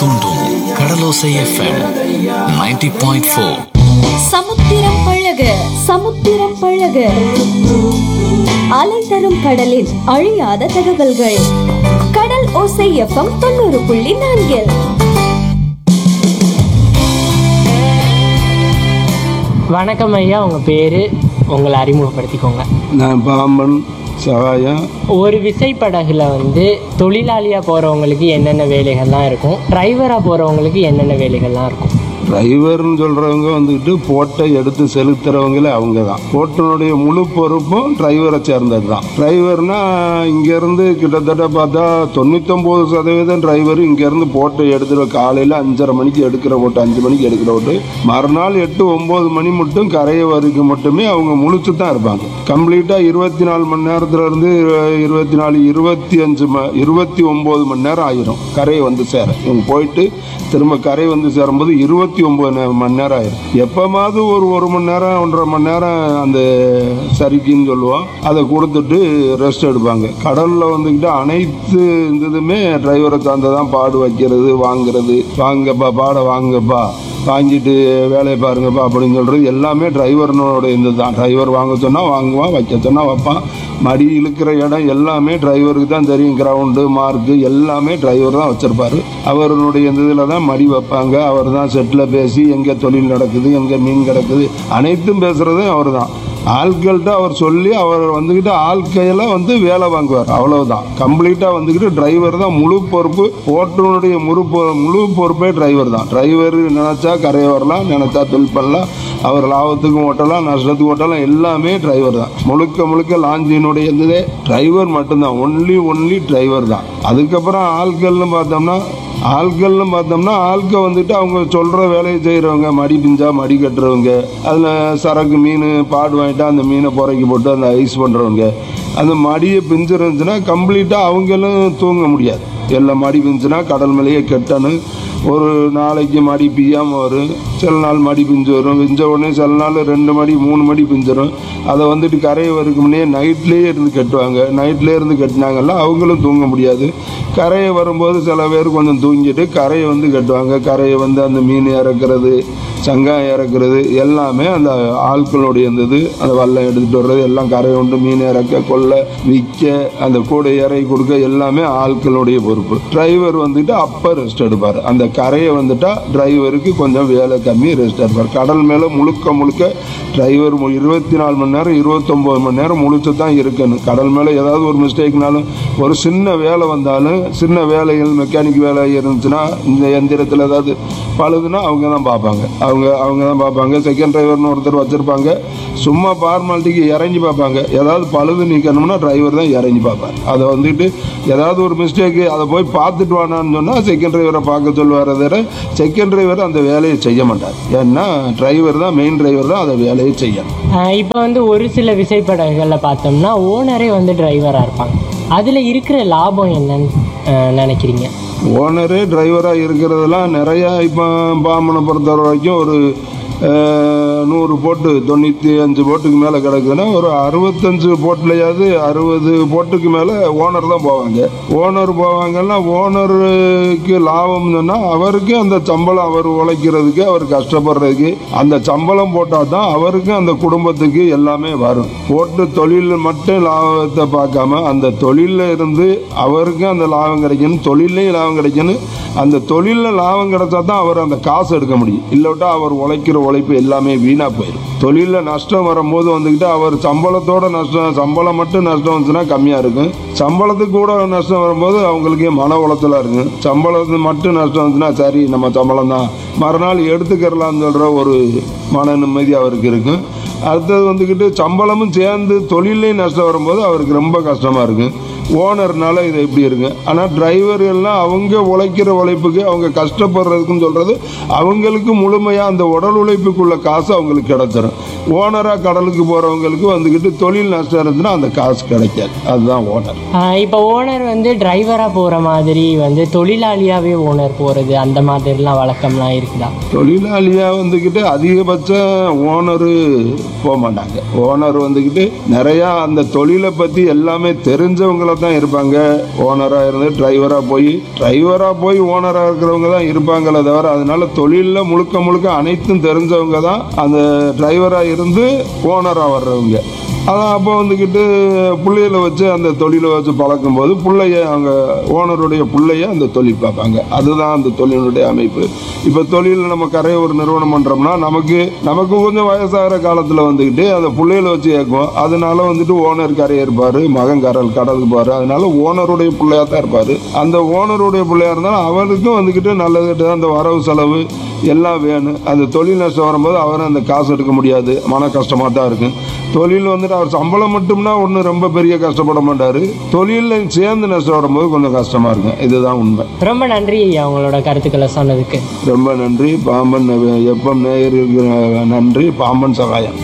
தூண்டும் கடலோசை FM 90.4 point four சமுத்திரம் பழக சமுத்திரம் பழக அலை தரும் கடலில் அழியாத தகவல்கள் கடல் ஓசை எஃப்எம் தொண்ணூறு புள்ளி நான்கில் வணக்கம் ஐயா உங்கள் பேர் உங்களை அறிமுகப்படுத்திக்கோங்க நான் பாம்பன் சகாயம் ஒரு விசைப்படகுல வந்து தொழிலாளியாக போகிறவங்களுக்கு என்னென்ன வேலைகள்லாம் இருக்கும் டிரைவராக போகிறவங்களுக்கு என்னென்ன வேலைகள்லாம் இருக்கும் டிரைவர்னு சொல்கிறவங்க வந்துக்கிட்டு போட்டை எடுத்து செலுத்துறவங்களே அவங்க தான் போட்டினுடைய முழு பொறுப்பும் டிரைவரை சேர்ந்தது தான் டிரைவர்னா இங்கேருந்து கிட்டத்தட்ட பார்த்தா தொண்ணூத்தொம்பது சதவீதம் டிரைவர் இங்கேருந்து போட்டை எடுத்துகிற காலையில் அஞ்சரை மணிக்கு எடுக்கிற போட்டு அஞ்சு மணிக்கு எடுக்கிற போட்டு மறுநாள் எட்டு ஒம்பது மணி மட்டும் கரையை வரைக்கும் மட்டுமே அவங்க முழிச்சு தான் இருப்பாங்க கம்ப்ளீட்டாக இருபத்தி நாலு மணி நேரத்துலேருந்து இருபத்தி நாலு இருபத்தி அஞ்சு ம இருபத்தி ஒம்பது மணி நேரம் ஆயிரும் கரையை வந்து சேர இவங்க போயிட்டு திரும்ப கரை வந்து சேரும்போது இருபத்தி ஒம்பது மணி நேரம் ஆயிரும் எப்போமாவது ஒரு ஒரு மணி நேரம் ஒன்றரை மணி நேரம் அந்த சரிக்குன்னு சொல்லுவோம் அதை கொடுத்துட்டு ரெஸ்ட் எடுப்பாங்க கடலில் வந்துக்கிட்டு அனைத்து இதுமே டிரைவரை சார்ந்ததான் பாடு வைக்கிறது வாங்குறது வாங்கப்பா பாட வாங்கப்பா வாங்கிட்டு வேலையை பாருங்கப்பா அப்படின்னு சொல்கிறது எல்லாமே டிரைவர்னோட இது தான் டிரைவர் வாங்க சொன்னால் வாங்குவான் வைக்க சொன்னால் வைப்பான் மடி இழுக்கிற இடம் எல்லாமே டிரைவருக்கு தான் தெரியும் கிரவுண்டு மார்க்கு எல்லாமே டிரைவர் தான் வச்சிருப்பாரு அவருடைய இந்த இதில் தான் மடி வைப்பாங்க அவர் தான் செட்டில் பேசி எங்கே தொழில் நடக்குது எங்கே மீன் கிடக்குது அனைத்தும் பேசுகிறதும் அவர் தான் ஆட்கள்கிட்ட அவர் சொல்லி அவர் வந்துக்கிட்டு ஆட்கையில் வந்து வேலை வாங்குவார் அவ்வளவுதான் கம்ப்ளீட்டாக வந்துக்கிட்டு டிரைவர் தான் முழு பொறுப்பு ஓட்டுநருடைய முழு பொ- முழு பொறுப்பே டிரைவர் தான் டிரைவர் நினச்சா கரையை வரலாம் நினச்சா தொழில் பண்ணலாம் அவர் லாபத்துக்கும் ஓட்டலாம் நஷ்டத்துக்கும் ஓட்டலாம் எல்லாமே டிரைவர் தான் முழுக்க முழுக்க லாஞ்சினுடைய இருந்ததே டிரைவர் மட்டும்தான் ஒன்லி ஒன்லி டிரைவர் தான் அதுக்கப்புறம் ஆட்கள்னு பார்த்தோம்னா ஆட்கள்னு பார்த்தோம்னா ஆட்க வந்துட்டு அவங்க சொல்கிற வேலையை செய்கிறவங்க மடி பிஞ்சா மடி கட்டுறவங்க அதில் சரக்கு மீன் பாடு வாங்கிட்டா அந்த மீனை புறக்கி போட்டு அந்த ஐஸ் பண்ணுறவங்க அந்த மடியை பிஞ்சு இருந்துச்சுன்னா கம்ப்ளீட்டாக அவங்களும் தூங்க முடியாது எல்லாம் மடி பிஞ்சுனா கடல் மேலேயே கெட்டணும் ஒரு நாளைக்கு மடி பிய்யாமல் வரும் சில நாள் மடி பிஞ்சு வரும் பிஞ்ச உடனே சில நாள் ரெண்டு மடி மூணு மடி பிஞ்சிரும் அதை வந்துட்டு கரையை வரைக்கும் முன்னே நைட்லேயே இருந்து கட்டுவாங்க நைட்லேயே இருந்து கட்டினாங்கல்ல அவங்களும் தூங்க முடியாது கரையை வரும்போது சில பேர் கொஞ்சம் தூங்கிட்டு கரையை வந்து கட்டுவாங்க கரையை வந்து அந்த மீன் இறக்குறது சங்காயம் இறக்குறது எல்லாமே அந்த ஆட்களுடைய இருந்தது அந்த வல்லம் எடுத்துகிட்டு வர்றது எல்லாம் கரை கொண்டு மீன் இறக்க கொள்ள விற்க அந்த கூடை இறக்கி கொடுக்க எல்லாமே ஆட்களுடைய பொறுப்பு டிரைவர் வந்துட்டு அப்போ ரெஸ்ட் எடுப்பார் அந்த கரையை வந்துட்டா டிரைவருக்கு கொஞ்சம் வேலை கம்மி ரெஸ்ட் எடுப்பார் கடல் மேலே முழுக்க முழுக்க டிரைவர் இருபத்தி நாலு மணி நேரம் இருபத்தொம்போது மணி நேரம் முழிச்சு தான் இருக்கணும் கடல் மேலே ஏதாவது ஒரு மிஸ்டேக்னாலும் ஒரு சின்ன வேலை வந்தாலும் சின்ன வேலைகள் மெக்கானிக் வேலை இருந்துச்சுன்னா இந்த எந்திரத்தில் ஏதாவது பழுதுன்னா அவங்க தான் பார்ப்பாங்க அவங்க அவங்க தான் பார்ப்பாங்க செகண்ட் டிரைவர்னு ஒருத்தர் வச்சுருப்பாங்க சும்மா ஃபார்மாலிட்டிக்கு இறங்கி பார்ப்பாங்க ஏதாவது பழுது நீக்கணும்னா டிரைவர் தான் இறங்கி பார்ப்பார் அதை வந்துட்டு ஏதாவது ஒரு மிஸ்டேக்கு அதை போய் பார்த்துட்டு வானான்னு சொன்னால் செகண்ட் டிரைவரை பார்க்க சொல்லுவார் தவிர செகண்ட் டிரைவர் அந்த வேலையை செய்ய மாட்டார் ஏன்னா டிரைவர் தான் மெயின் டிரைவர் தான் அந்த வேலையை செய்யணும் இப்போ வந்து ஒரு சில விசைப்படகுகளில் பார்த்தோம்னா ஓனரே வந்து டிரைவராக இருப்பாங்க அதில் இருக்கிற லாபம் என்னன்னு அஹ், நினைக்கிறீங்க ஓனரு டிரைவராக இருக்கிறதெல்லாம் நிறையா இப்போ பாம்பனை பொறுத்த வரைக்கும் ஒரு அஹ், நூறு போட்டு தொண்ணூற்றி அஞ்சு போட்டுக்கு மேலே கிடக்குதுன்னா ஒரு அறுபத்தஞ்சு போட்லையாவது அறுபது போட்டுக்கு மேலே ஓனர் தான் போவாங்க ஓனர் போவாங்கன்னா ஓனருக்கு லாபம் சொன்னால் அவருக்கு அந்த சம்பளம் அவர் உழைக்கிறதுக்கு அவர் கஷ்டப்படுறதுக்கு அந்த சம்பளம் போட்டால் தான் அவருக்கு அந்த குடும்பத்துக்கு எல்லாமே வரும் போட்டு தொழில் மட்டும் லாபத்தை பார்க்காம அந்த தொழிலில் இருந்து அவருக்கும் அந்த லாபம் கிடைக்கணும் தொழிலையும் லாபம் கிடைக்கணும் அந்த தொழிலில் லாபம் கிடைச்சா தான் அவர் அந்த காசு எடுக்க முடியும் இல்லாட்டா அவர் உழைக்கிற உழைப்பு எல்லாமே வீணாக போயிடும் தொழிலில் நஷ்டம் வரும்போது வந்துக்கிட்டு அவர் சம்பளத்தோட நஷ்டம் சம்பளம் மட்டும் நஷ்டம் வந்துச்சுன்னா கம்மியாக இருக்கும் சம்பளத்துக்கு கூட நஷ்டம் வரும்போது அவங்களுக்கு மன உளைச்சலாக இருக்கும் சம்பளத்து மட்டும் நஷ்டம் வந்துச்சுன்னா சரி நம்ம சம்பளம் தான் மறுநாள் எடுத்துக்கிறலாம்னு சொல்கிற ஒரு மன நிம்மதி அவருக்கு இருக்கும் அடுத்தது வந்துக்கிட்டு சம்பளமும் சேர்ந்து தொழிலையும் நஷ்டம் வரும்போது அவருக்கு ரொம்ப கஷ்டமாக இருக்கும் ஓனர்னால இது எப்படி இருக்கு ஆனால் டிரைவர் எல்லாம் அவங்க உழைக்கிற உழைப்புக்கு அவங்க கஷ்டப்படுறதுக்குன்னு சொல்கிறது அவங்களுக்கு முழுமையாக அந்த உடல் உழைப்புக்குள்ள காசு அவங்களுக்கு கிடைச்சிரும் ஓனராக கடலுக்கு போகிறவங்களுக்கு வந்துக்கிட்டு தொழில் நஷ்டம் இருந்துச்சுன்னா அந்த காசு கிடைக்காது அதுதான் ஓனர் இப்போ ஓனர் வந்து டிரைவராக போகிற மாதிரி வந்து தொழிலாளியாகவே ஓனர் போகிறது அந்த மாதிரிலாம் வழக்கம்லாம் இருக்குதா தொழிலாளியாக வந்துக்கிட்டு அதிகபட்சம் ஓனரு போக மாட்டாங்க ஓனர் வந்துக்கிட்டு நிறையா அந்த தொழிலை பற்றி எல்லாமே தெரிஞ்சவங்கள ஓனராக தான் இருப்பாங்க ஓனராக இருந்து டிரைவராக போய் டிரைவராக போய் ஓனராக இருக்கிறவங்க தான் இருப்பாங்களே தவிர அதனால தொழிலில் முழுக்க முழுக்க அனைத்தும் தெரிஞ்சவங்க தான் அந்த டிரைவராக இருந்து ஓனராக வர்றவங்க அதான் அப்போ வந்துக்கிட்டு பிள்ளைகளை வச்சு அந்த தொழிலை வச்சு பழக்கும்போது பிள்ளைய அவங்க ஓனருடைய பிள்ளைய அந்த தொழில் பார்ப்பாங்க அதுதான் அந்த தொழிலுடைய அமைப்பு இப்போ தொழில் நம்ம கரையை ஒரு நிறுவனம் பண்ணுறோம்னா நமக்கு நமக்கு கொஞ்சம் வயசாகிற காலத்தில் வந்துக்கிட்டு அந்த பிள்ளைகளை வச்சு இயக்குவோம் அதனால வந்துட்டு ஓனர் கரையை இருப்பார் மகன் கரல் கடலுக்கு போவார் அதனால ஓனருடைய பிள்ளையா தான் இருப்பார் அந்த ஓனருடைய பிள்ளையா இருந்தாலும் அவருக்கும் வந்துக்கிட்டு நல்லது அந்த வரவு செலவு எல்லாம் வேணும் அந்த தொழில் நஷ்டம் வரும்போது அவரும் அந்த காசு எடுக்க முடியாது மன கஷ்டமாக தான் இருக்கும் தொழில் வந்துட்டு அவர் சம்பளம் மட்டும்னா ஒன்றும் ரொம்ப பெரிய கஷ்டப்பட மாட்டார் தொழிலில் சேர்ந்து நஷ்டம் வரும்போது கொஞ்சம் கஷ்டமாக இருக்கும் இதுதான் உண்மை ரொம்ப நன்றி ஐயா உங்களோட கருத்துக்களை சொன்னதுக்கு ரொம்ப நன்றி பாம்பன் எப்பம் நேயருக்கு நன்றி பாம்பன் சகாயம்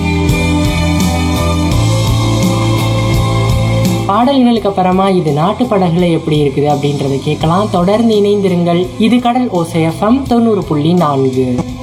பாடல்களுக்கு அப்புறமா இது நாட்டு படகுல எப்படி இருக்குது அப்படின்றத கேட்கலாம் தொடர்ந்து இணைந்திருங்கள் இது கடல் ஓசை எஃப்எம் தொண்ணூறு புள்ளி நான்கு